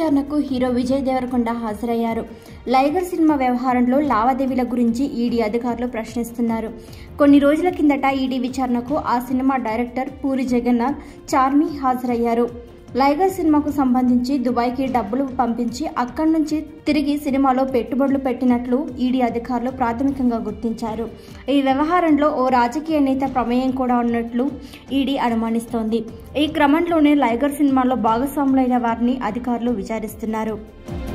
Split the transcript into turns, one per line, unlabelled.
విచారణకు హీరో విజయ్ దేవరకొండ హాజరయ్యారు లైగర్ సినిమా వ్యవహారంలో లావాదేవీల గురించి ఈడీ అధికారులు ప్రశ్నిస్తున్నారు కొన్ని రోజుల కిందట ఈడీ విచారణకు ఆ సినిమా డైరెక్టర్ పూరి జగన్నాథ్ చార్మి హాజరయ్యారు లైగర్ సినిమాకు సంబంధించి దుబాయ్కి డబ్బులు పంపించి అక్కడి నుంచి తిరిగి సినిమాలో పెట్టుబడులు పెట్టినట్లు ఈడీ అధికారులు ప్రాథమికంగా గుర్తించారు ఈ వ్యవహారంలో ఓ రాజకీయ నేత ప్రమేయం కూడా ఉన్నట్లు ఈడీ అనుమానిస్తోంది ఈ క్రమంలోనే లైగర్ సినిమాలో భాగస్వాములైన వారిని అధికారులు విచారిస్తున్నారు